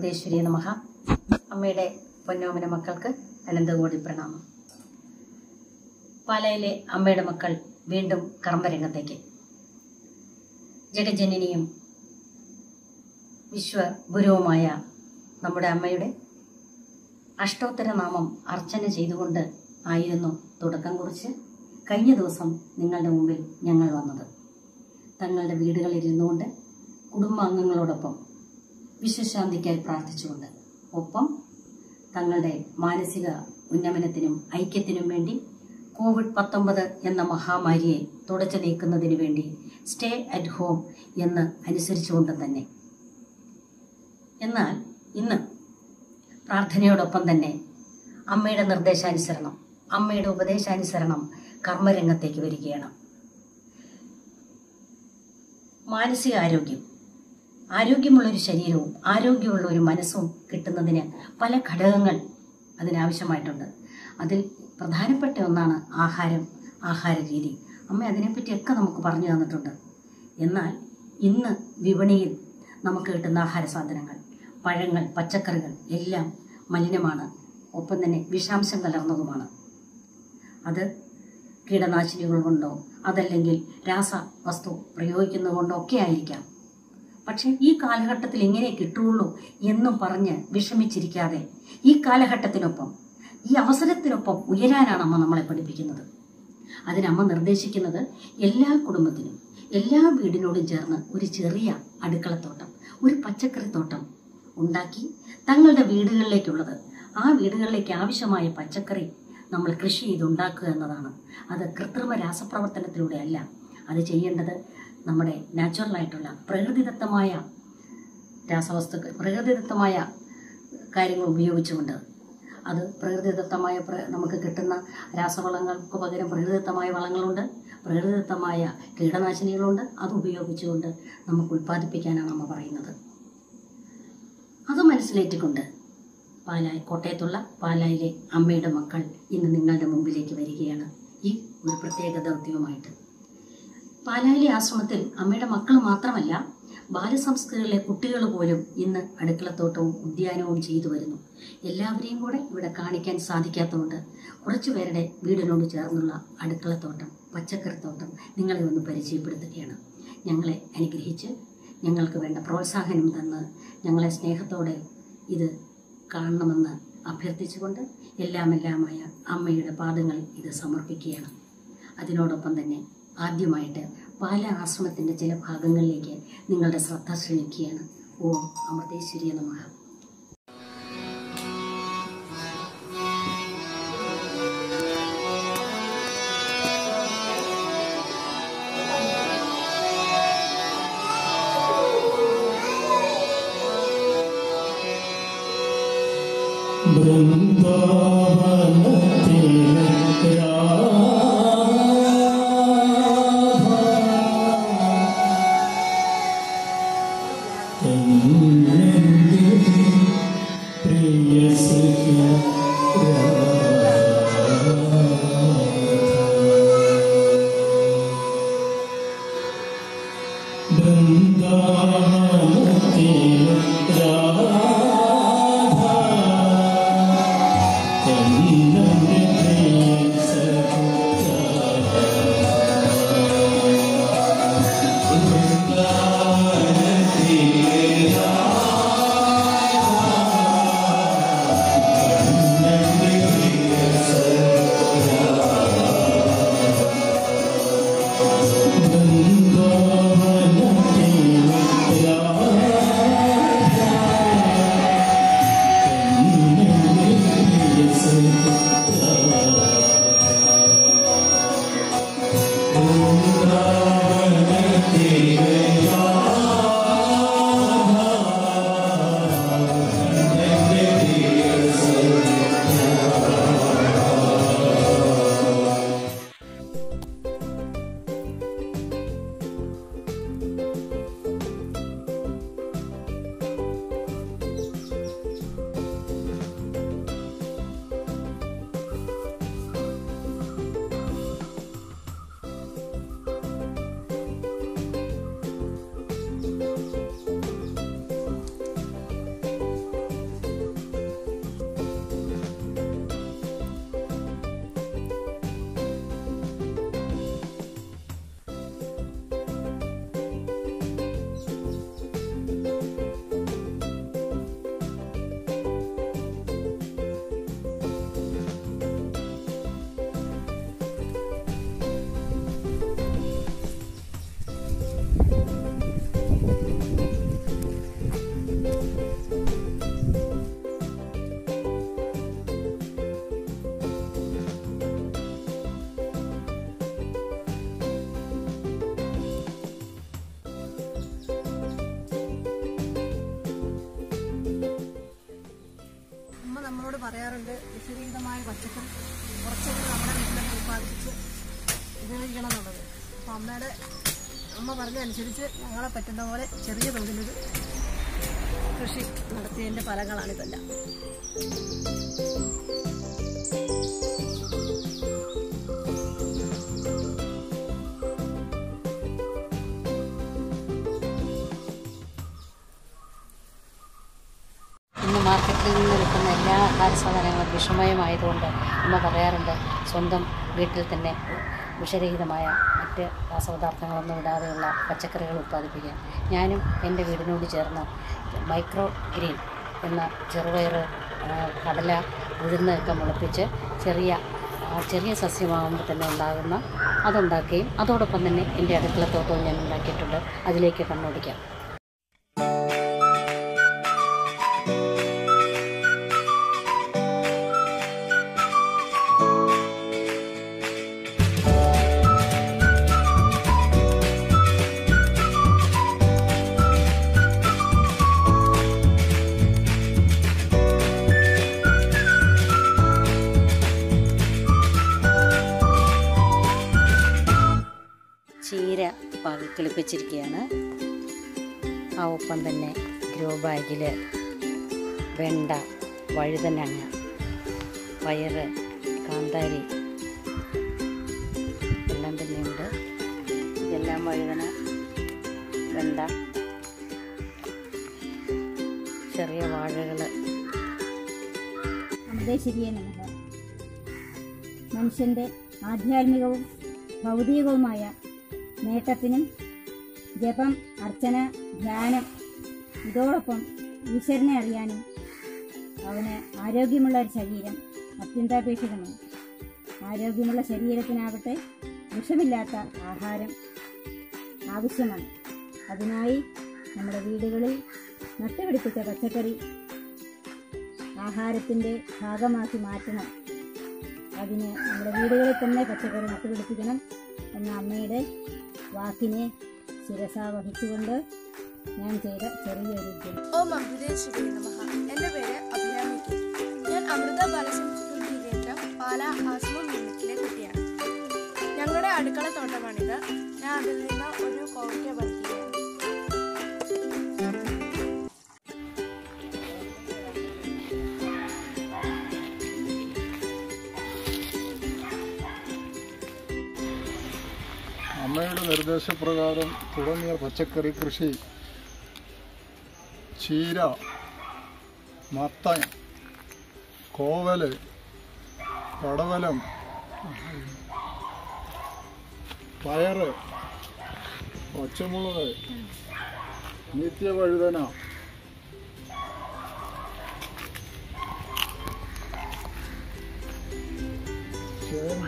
അമൃതേശ്വരി നമഃ അമ്മയുടെ പൊന്നോമന മക്കൾക്ക് അനന്തകോടി പ്രണാമം പാലയിലെ അമ്മയുടെ മക്കൾ വീണ്ടും കർമ്മരംഗത്തേക്ക് ജഗജനനിയും വിശ്വഗുരുവുമായ നമ്മുടെ അമ്മയുടെ അഷ്ടോത്തര നാമം അർച്ചന ചെയ്തുകൊണ്ട് ആയിരുന്നു തുടക്കം കുറിച്ച് കഴിഞ്ഞ ദിവസം നിങ്ങളുടെ മുമ്പിൽ ഞങ്ങൾ വന്നത് തങ്ങളുടെ വീടുകളിൽ ഇരുന്നുകൊണ്ട് കുടുംബാംഗങ്ങളോടൊപ്പം വിശ്വശാന്തിക്കായി പ്രാർത്ഥിച്ചുകൊണ്ട് ഒപ്പം തങ്ങളുടെ മാനസിക ഉന്നമനത്തിനും ഐക്യത്തിനും വേണ്ടി കോവിഡ് പത്തൊമ്പത് എന്ന മഹാമാരിയെ തുടച്ചു നീക്കുന്നതിന് വേണ്ടി സ്റ്റേ അറ്റ് ഹോം എന്ന് അനുസരിച്ചുകൊണ്ട് തന്നെ എന്നാൽ ഇന്ന് പ്രാർത്ഥനയോടൊപ്പം തന്നെ അമ്മയുടെ നിർദ്ദേശാനുസരണം അമ്മയുടെ ഉപദേശാനുസരണം കർമ്മരംഗത്തേക്ക് വരികയാണ് മാനസികാരോഗ്യം ആരോഗ്യമുള്ളൊരു ശരീരവും ആരോഗ്യമുള്ള ഒരു മനസ്സും കിട്ടുന്നതിന് പല ഘടകങ്ങൾ അതിനാവശ്യമായിട്ടുണ്ട് അതിൽ പ്രധാനപ്പെട്ട ഒന്നാണ് ആഹാരം ആഹാര രീതി അമ്മ അതിനെപ്പറ്റിയൊക്കെ നമുക്ക് പറഞ്ഞു തന്നിട്ടുണ്ട് എന്നാൽ ഇന്ന് വിപണിയിൽ നമുക്ക് കിട്ടുന്ന ആഹാര സാധനങ്ങൾ പഴങ്ങൾ പച്ചക്കറികൾ എല്ലാം മലിനമാണ് ഒപ്പം തന്നെ വിഷാംശം കലർന്നതുമാണ് അത് കീടനാശിനികൾ കൊണ്ടോ അതല്ലെങ്കിൽ രാസ വസ്തു പ്രയോഗിക്കുന്നത് കൊണ്ടോ ഒക്കെ ആയിരിക്കാം പക്ഷെ ഈ കാലഘട്ടത്തിൽ എങ്ങനെ കിട്ടുള്ളൂ എന്നും പറഞ്ഞ് വിഷമിച്ചിരിക്കാതെ ഈ കാലഘട്ടത്തിനൊപ്പം ഈ അവസരത്തിനൊപ്പം ഉയരാനാണ് അമ്മ നമ്മളെ പഠിപ്പിക്കുന്നത് അതിനമ്മ നിർദ്ദേശിക്കുന്നത് എല്ലാ കുടുംബത്തിനും എല്ലാ വീടിനോടും ചേർന്ന് ഒരു ചെറിയ അടുക്കളത്തോട്ടം ഒരു പച്ചക്കറിത്തോട്ടം ഉണ്ടാക്കി തങ്ങളുടെ വീടുകളിലേക്കുള്ളത് ആ വീടുകളിലേക്ക് ആവശ്യമായ പച്ചക്കറി നമ്മൾ കൃഷി ചെയ്തുണ്ടാക്കുക എന്നതാണ് അത് കൃത്രിമ രാസപ്രവർത്തനത്തിലൂടെ അല്ല അത് ചെയ്യേണ്ടത് നമ്മുടെ നാച്ചുറലായിട്ടുള്ള പ്രകൃതിദത്തമായ രാസവസ്തുക്കൾ പ്രകൃതിദത്തമായ കാര്യങ്ങൾ ഉപയോഗിച്ചുകൊണ്ട് അത് പ്രകൃതിദത്തമായ പ്ര- നമുക്ക് കിട്ടുന്ന രാസവളങ്ങൾക്ക് പകരം പ്രകൃതിദത്തമായ വളങ്ങളുണ്ട് പ്രകൃതിദത്തമായ കീടനാശിനികളുണ്ട് അത് ഉപയോഗിച്ചുകൊണ്ട് നമുക്ക് ഉൽപ്പാദിപ്പിക്കാനാണ് അമ്മ പറയുന്നത് അത് മനസ്സിലേറ്റിക്കൊണ്ട് പാലായി കോട്ടയത്തുള്ള പാലായിലെ അമ്മയുടെ മക്കൾ ഇന്ന് നിങ്ങളുടെ മുമ്പിലേക്ക് വരികയാണ് ഈ ഒരു പ്രത്യേക ദൗത്യവുമായിട്ട് പാലായിലെ ആശ്രമത്തിൽ അമ്മയുടെ മക്കൾ മാത്രമല്ല ബാലസംസ്കൃതിയിലെ കുട്ടികൾ പോലും ഇന്ന് അടുക്കളത്തോട്ടവും ഉദ്യാനവും ചെയ്തു വരുന്നു എല്ലാവരെയും കൂടെ ഇവിടെ കാണിക്കാൻ സാധിക്കാത്തതുകൊണ്ട് കുറച്ചു പേരുടെ വീടിനോട് ചേർന്നുള്ള അടുക്കളത്തോട്ടം പച്ചക്കറിത്തോട്ടം നിങ്ങളെ ഒന്ന് പരിചയപ്പെടുത്തുകയാണ് ഞങ്ങളെ അനുഗ്രഹിച്ച് ഞങ്ങൾക്ക് വേണ്ട പ്രോത്സാഹനം തന്ന് ഞങ്ങളെ സ്നേഹത്തോടെ ഇത് കാണണമെന്ന് അഭ്യർത്ഥിച്ചുകൊണ്ട് എല്ലാം എല്ലാമായ അമ്മയുടെ പാദങ്ങൾ ഇത് സമർപ്പിക്കുകയാണ് അതിനോടൊപ്പം തന്നെ ആദ്യമായിട്ട് പാല ആശ്രമത്തിൻ്റെ ചില ഭാഗങ്ങളിലേക്ക് നിങ്ങളുടെ ശ്രദ്ധ ക്ഷണിക്കുകയാണ് ഓം അമൃതേശ്വരിയ നമഃ ബൃന്ദാവനത്തിലെ രാധ എന്നെന്റെ പ്രിയ സഖി ബൃന്ദാവനത്തിലെ രാധ പറയാറുണ്ട് വിഷരഹിതമായ പച്ചക്കറി കുറച്ചെങ്കിലും നമ്മുടെ വീട്ടിൽ തന്നെ ഉൽപ്പാദിപ്പിച്ച് ഉപയോഗിക്കണം എന്നുള്ളത് അപ്പം അമ്മയുടെ അമ്മ പറഞ്ഞതനുസരിച്ച് ഞങ്ങളെ പറ്റുന്ന പോലെ ചെറിയ തോതിലൊരു കൃഷി നടത്തിയതിൻ്റെ ഫലങ്ങളാണിതെല്ലാം ഇന്ന് മാർക്കറ്റിൽ നിന്ന് കിട്ടുന്ന എല്ലാ ആഹാര സാധനങ്ങളും വിഷമയമായതുകൊണ്ട് അമ്മ പറയാറുണ്ട് സ്വന്തം വീട്ടിൽ തന്നെ വിഷരഹിതമായ മറ്റ് രാസപദാർത്ഥങ്ങളൊന്നും ഇടാതെയുള്ള പച്ചക്കറികൾ ഉൽപ്പാദിപ്പിക്കാൻ ഞാനും എൻ്റെ വീടിനോട് ചേർന്ന് മൈക്രോ ഗ്രീൻ എന്ന ചെറുപയർ ആ, കടല ഉഴുന്നൊക്കെ മുളപ്പിച്ച് ചെറിയ ആ, ചെറിയ സസ്യമാകുമ്പോൾ തന്നെ ഉണ്ടാകുന്ന അതുണ്ടാക്കുകയും അതോടൊപ്പം തന്നെ എൻ്റെ അടുക്കളത്തോട്ടവും ഞാൻ ഉണ്ടാക്കിയിട്ടുണ്ട് അതിലേക്ക് കണ്ണോടിക്കാം ചീര പാകി കിളിപ്പിച്ചിരിക്കുകയാണ് ആ ഒപ്പം തന്നെ ഗ്രോ ബാഗിൽ വെണ്ട വഴുതനങ്ങ പയറ് കാന്താരി എല്ലാം തന്നെയുണ്ട് ഇതെല്ലാം വഴുതന വെണ്ട ചെറിയ വാഴകൾ അമൃതേശ്വരിയെ നമഃ മനുഷ്യന്റെ ആധ്യാത്മികവും ഭൗതികവുമായ നേട്ടത്തിനും ജപം അർച്ചന ധ്യാനം ഇതോടൊപ്പം ഈശ്വരനെ അറിയാനും അവന് ആരോഗ്യമുള്ള ഒരു ശരീരം അത്യന്താപേക്ഷിതമാണ് ആരോഗ്യമുള്ള ശരീരത്തിനാവട്ടെ വിഷമില്ലാത്ത ആഹാരം ആവശ്യമാണ് അതിനായി നമ്മുടെ വീടുകളിൽ നട്ടുപിടിപ്പിച്ച പച്ചക്കറി ആഹാരത്തിൻ്റെ ഭാഗമാക്കി മാറ്റണം അതിന് നമ്മുടെ വീടുകളിൽ തന്നെ പച്ചക്കറി നട്ടുപിടിപ്പിക്കണം എന്ന അമ്മയുടെ വാക്കിനെ ശിരസ വഹിച്ചുകൊണ്ട് ഞാൻ ചെയ്ത ചെറിയൊരു ഉദ്യമം ഓം അമൃതേശ്വരി നമഃ എൻ്റെ പേര് അഭിരാമി കെ ഞാൻ അമൃത ബാലസംസ്കൃതി കേന്ദ്രം പാല ആശ്രമം യൂണിറ്റിലെ കുട്ടിയാണ് ഞങ്ങളുടെ അടുക്കള തോട്ടമാണിത് ഞാൻ അതിൽ നിന്ന് ഒരു കോവയ്ക്ക പറിക്കുകയാണ് അമ്മയുടെ നിർദ്ദേശപ്രകാരം തുടങ്ങിയ പച്ചക്കറി കൃഷി ചീര മത്തൻ കോവല് പടവലം പയറ് പച്ചമുളക് നിത്യവഴുതന ചേമ്പ്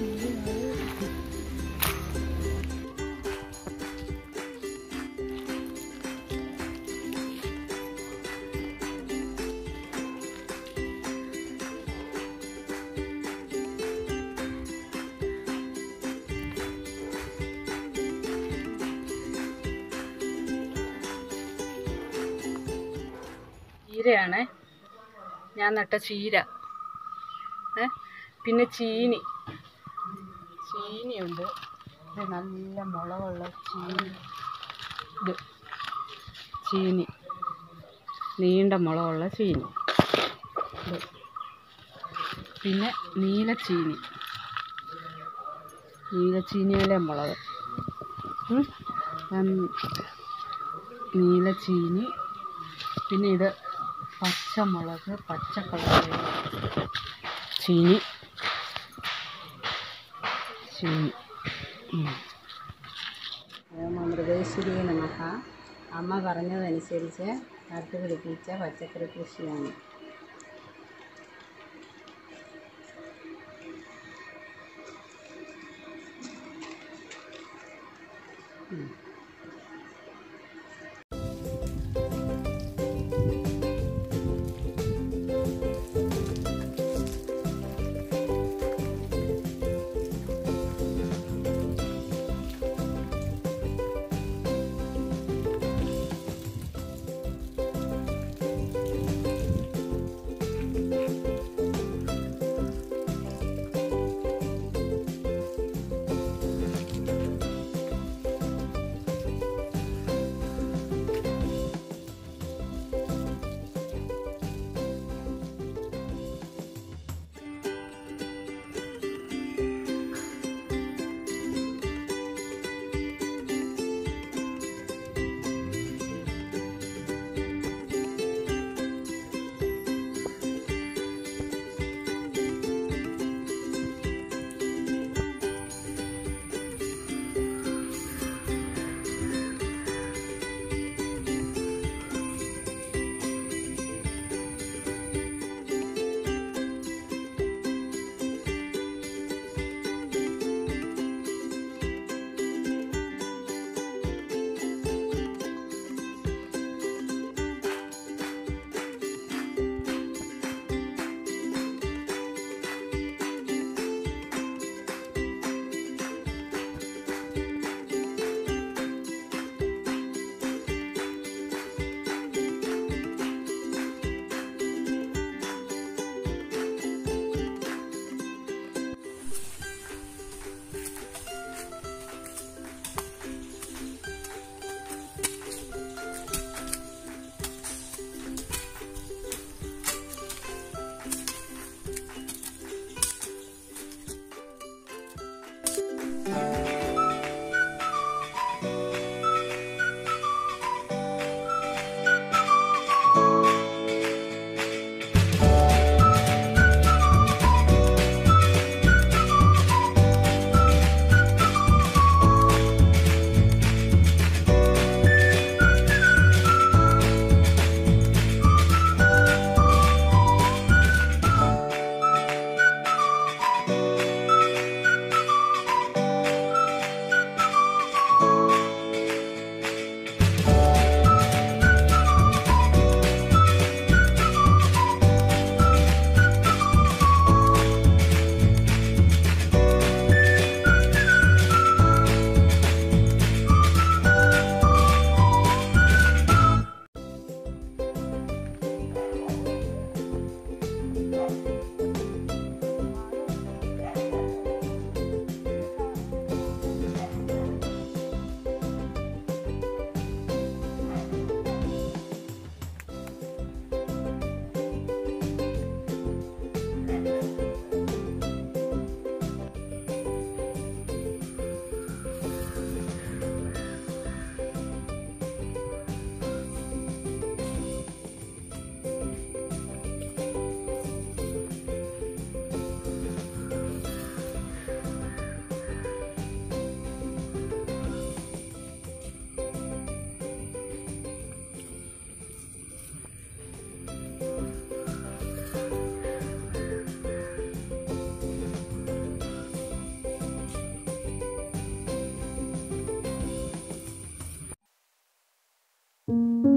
ചീരയാണ് ഞാൻ നട്ട ചീര ഏ പിന്നെ ചീനി ചീനിയുണ്ട് ഇത് നല്ല മുളകുള്ള ചീനി ഇത് ചീനി നീണ്ട മുളകുള്ള ചീനി ഇത് പിന്നെ നീലച്ചീനി നീലച്ചീനിയിലെ മുളക് ഉം. ഉം. നീലച്ചീനി പിന്നെ ഇത് പച്ചമുളക് പച്ച കളറിലുള്ള ചീനി ചീനി ഉം. അമൃതേശ്വരി നമഃ അമ്മ പറഞ്ഞതനുസരിച്ച് നട്ടുപിടിപ്പിച്ച പച്ചക്കറി കൃഷിയാണ് thank you